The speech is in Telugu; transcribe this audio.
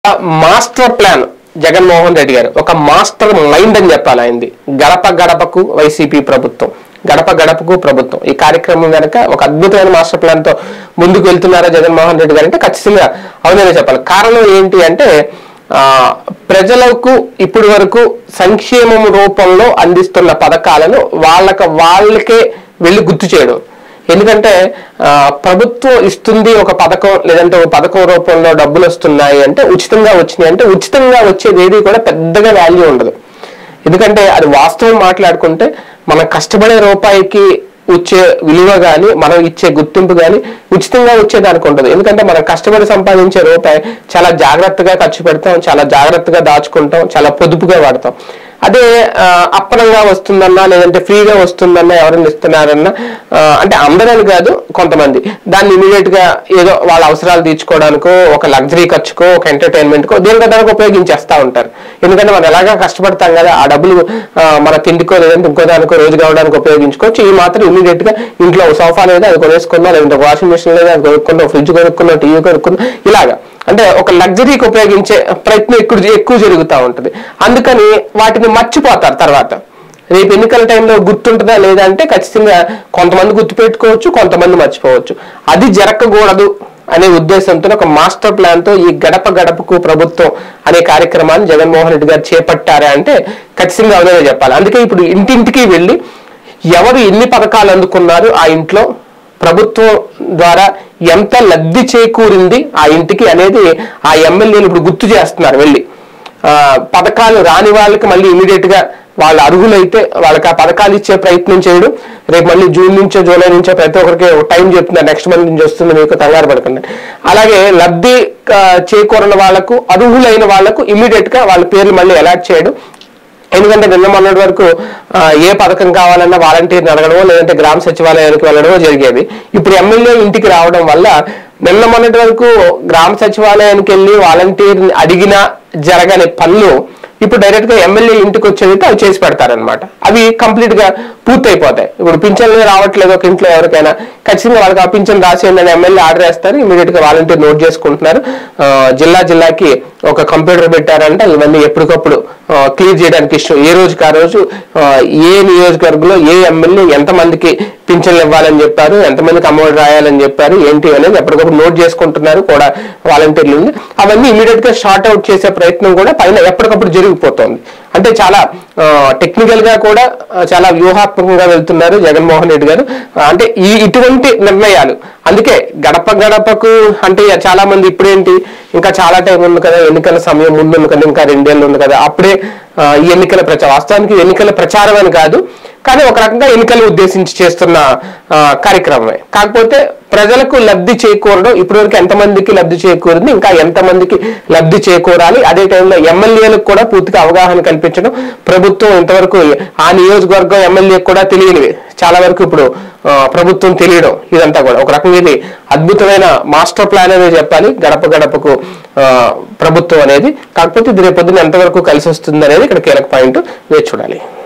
మాస్టర్ ప్లాన్ జగన్మోహన్ రెడ్డి గారు ఒక మాస్టర్ మైండ్ అని చెప్పాలి ఆయనది గడప గడపకు వైసీపీ ప్రభుత్వం గడప గడపకు ప్రభుత్వం ఈ కార్యక్రమం కనుక ఒక అద్భుతమైన మాస్టర్ ప్లాన్ తో ముందుకు వెళ్తున్నారా జగన్మోహన్ రెడ్డి గారు అంటే ఖచ్చితంగా అవుననే చెప్పాలి కారణం ఏంటి అంటే ఆ, ప్రజలకు ఇప్పటి వరకు సంక్షేమం రూపంలో అందిస్తున్న పథకాలను వాళ్ళకి వాళ్ళకే వెళ్ళి గుర్తు చేయడం ఎందుకంటే ఆ, ప్రభుత్వం ఇస్తుంది ఒక పథకం లేదంటే ఒక పథకం రూపంలో డబ్బులు వస్తున్నాయి అంటే ఉచితంగా వచ్చినాయి అంటే ఉచితంగా వచ్చేది ఏది కూడా పెద్దగా వాల్యూ ఉండదు ఎందుకంటే అది వాస్తవం మాట్లాడుకుంటే మనం కష్టపడే రూపాయికి వచ్చే విలువ కానీ మనం ఇచ్చే గుర్తింపు కానీ ఉచితంగా వచ్చేదానికి ఉంటుంది ఎందుకంటే మనం కష్టపడి సంపాదించే రూపాయి చాలా జాగ్రత్తగా ఖర్చు పెడతాం చాలా జాగ్రత్తగా దాచుకుంటాం చాలా పొదుపుగా వాడతాం అదే ఆ, అప్పనంగా వస్తుందన్నా లేదంటే ఫ్రీగా వస్తుందన్నా ఎవరైనా ఇస్తున్నారన్నా ఆ, అంటే అందరని కాదు కొంతమంది దాన్ని ఇమీడియట్ గా ఏదో వాళ్ళ అవసరాలు తీర్చుకోవడానికో ఒక లగ్జరీ ఖర్చుకో ఒక ఎంటర్టైన్మెంట్ కో దేనికో దానికి ఉపయోగించేస్తా ఉంటారు ఎందుకంటే మనం ఎలాగా కష్టపడతాం కదా ఆ డబ్బులు ఆ, మన తిండికో లేదంటే ఇంకో దానికో రోజు కావడానికి ఉపయోగించుకోవచ్చు ఈ మాత్రం ఇమీడియట్ గా ఇంట్లో ఒక సోఫా లేదా అది కొనేసుకుందాం లేదంటే ఒక వాషింగ్ మిషన్ లేదా అది కొనుక్కుందాం ఫ్రిడ్జ్ కొనుక్కుందాం టీవీ కొనుక్కుందాం ఇలాగా అంటే ఒక లగ్జరీకి ఉపయోగించే ప్రయత్నం ఎక్కువ ఎక్కువ జరుగుతూ ఉంటుంది అందుకని వాటిని మర్చిపోతారు తర్వాత రేపు ఎన్నికల టైంలో గుర్తుంటుందా లేదా అంటే ఖచ్చితంగా కొంతమంది గుర్తుపెట్టుకోవచ్చు కొంతమంది మర్చిపోవచ్చు అది జరగకూడదు అనే ఉద్దేశంతో ఒక మాస్టర్ ప్లాన్ తో ఈ గడప గడపకు ప్రభుత్వం అనే కార్యక్రమాన్ని జగన్మోహన్ రెడ్డి గారు చేపట్టారా అంటే ఖచ్చితంగా అవుననే చెప్పాలి అందుకే ఇప్పుడు ఇంటింటికి వెళ్ళి ఎవరు ఎన్ని పథకాలు అందుకున్నారు ఆ ఇంట్లో ప్రభుత్వం ద్వారా ఎంత లబ్ధి చేకూరింది ఆ ఇంటికి అనేది ఆ ఎమ్మెల్యేలు ఇప్పుడు గుర్తు చేస్తున్నారు వెళ్ళి ఆ, పథకాలు రాని వాళ్ళకి మళ్ళీ ఇమీడియట్ గా వాళ్ళ అర్హులైతే వాళ్ళకి ఆ పథకాలు ఇచ్చే ప్రయత్నం చేయడం రేపు మళ్ళీ జూన్ నుంచో జూలై నుంచో ప్రతి ఒక్కరికి ఒక టైం చెప్తున్నారు నెక్స్ట్ మంత్ నుంచి వస్తుంది మీకు కంగారు పడకండి అలాగే లబ్ధి ఆ, చేకూరని వాళ్లకు అర్హులైన వాళ్లకు ఇమీడియట్ గా వాళ్ళ పేర్లు మళ్ళీ అలాట్ చేయడం ఎందుకంటే నిన్న మొన్నటి వరకు ఆ, ఏ పథకం కావాలన్నా వాలంటీర్ని అడగడమో లేదంటే గ్రామ సచివాలయానికి వెళ్ళడమో జరిగేది ఇప్పుడు ఎమ్మెల్యే ఇంటికి రావడం వల్ల నిన్న మొన్నటి వరకు గ్రామ సచివాలయానికి వెళ్ళి వాలంటీర్ని అడిగినా జరగని పనులు ఇప్పుడు డైరెక్ట్ గా ఎమ్మెల్యే ఇంటికి వచ్చేదైతే అవి చేసి పెడతారనమాట అవి కంప్లీట్ గా పూర్తయిపోతాయి ఇప్పుడు పింఛన్లు రావట్లేదు ఒక ఇంట్లో ఎవరికైనా ఖచ్చితంగా వాళ్ళకి ఆ పింఛన్ రాసేయండి అని ఎమ్మెల్యే ఆర్డర్ వేస్తారు ఇమీడియట్ గా వాలంటీర్ నోట్ చేసుకుంటున్నారు ఆ, జిల్లా జిల్లాకి ఒక కంప్యూటర్ పెట్టారంటే ఇవన్నీ ఎప్పటికప్పుడు క్లియర్ చేయడానికి ఇష్టం ఏ రోజుకి ఆ రోజు ఆ, ఏ నియోజకవర్గంలో ఏ ఎమ్మెల్యే ఎంతమందికి పింఛన్లు ఇవ్వాలని చెప్పారు ఎంతమందికి అమౌంట్ రాయాలని చెప్పారు ఏంటి అనేది ఎప్పటికప్పుడు నోట్ చేసుకుంటున్నారు కూడా వాలంటీర్లు ఉంది. అవన్నీ ఇమీడియట్ గా షార్ట్ అవుట్ చేసే ప్రయత్నం కూడా పైన ఎప్పటికప్పుడు జరిగిపోతుంది అంటే చాలా టెక్నికల్ గా కూడా ఆ, చాలా వ్యూహాత్మకంగా వెళ్తున్నారు జగన్మోహన్ రెడ్డి గారు ఆ, అంటే ఈ ఇటువంటి నిర్ణయాలు అందుకే గడప గడపకు అంటే చాలా మంది ఇప్పుడేంటి ఇంకా చాలా టైం ఉంది కదా ఎన్నికల సమయం ముందు ఉంది కదా ఇంకా రెండేళ్ళు ఉంది కదా అప్పుడే ఆ, ఈ ఎన్నికల ప్రచారం వాస్తవానికి ఎన్నికల ప్రచారం అని కాదు కానీ ఒక రకంగా ఎన్నికలు ఉద్దేశించి చేస్తున్న ఆ, కార్యక్రమమే కాకపోతే ప్రజలకు లబ్ధి చేకూరడం ఇప్పటివరకు ఎంతమందికి లబ్ధి చేకూరింది ఇంకా ఎంతమందికి లబ్ధి చేకూరాలి అదే టైంలో ఎమ్మెల్యేలకు కూడా పూర్తిగా అవగాహన కల్పించడం ప్రభుత్వం ఇంతవరకు ఆ నియోజకవర్గం ఎమ్మెల్యేకి కూడా తెలియనివి చాలా వరకు ఇప్పుడు ఆ, ప్రభుత్వం తెలియడం ఇదంతా కూడా ఒక రకంగా ఇది అద్భుతమైన మాస్టర్ ప్లాన్ అనేది చెప్పాలి గడప గడపకు ఆ, ప్రభుత్వం అనేది కాకపోతే ఇది రేపొద్దున ఎంతవరకు కలిసి వస్తుంది అనేది ఇక్కడ కీలక పాయింట్ వేచి చూడాలి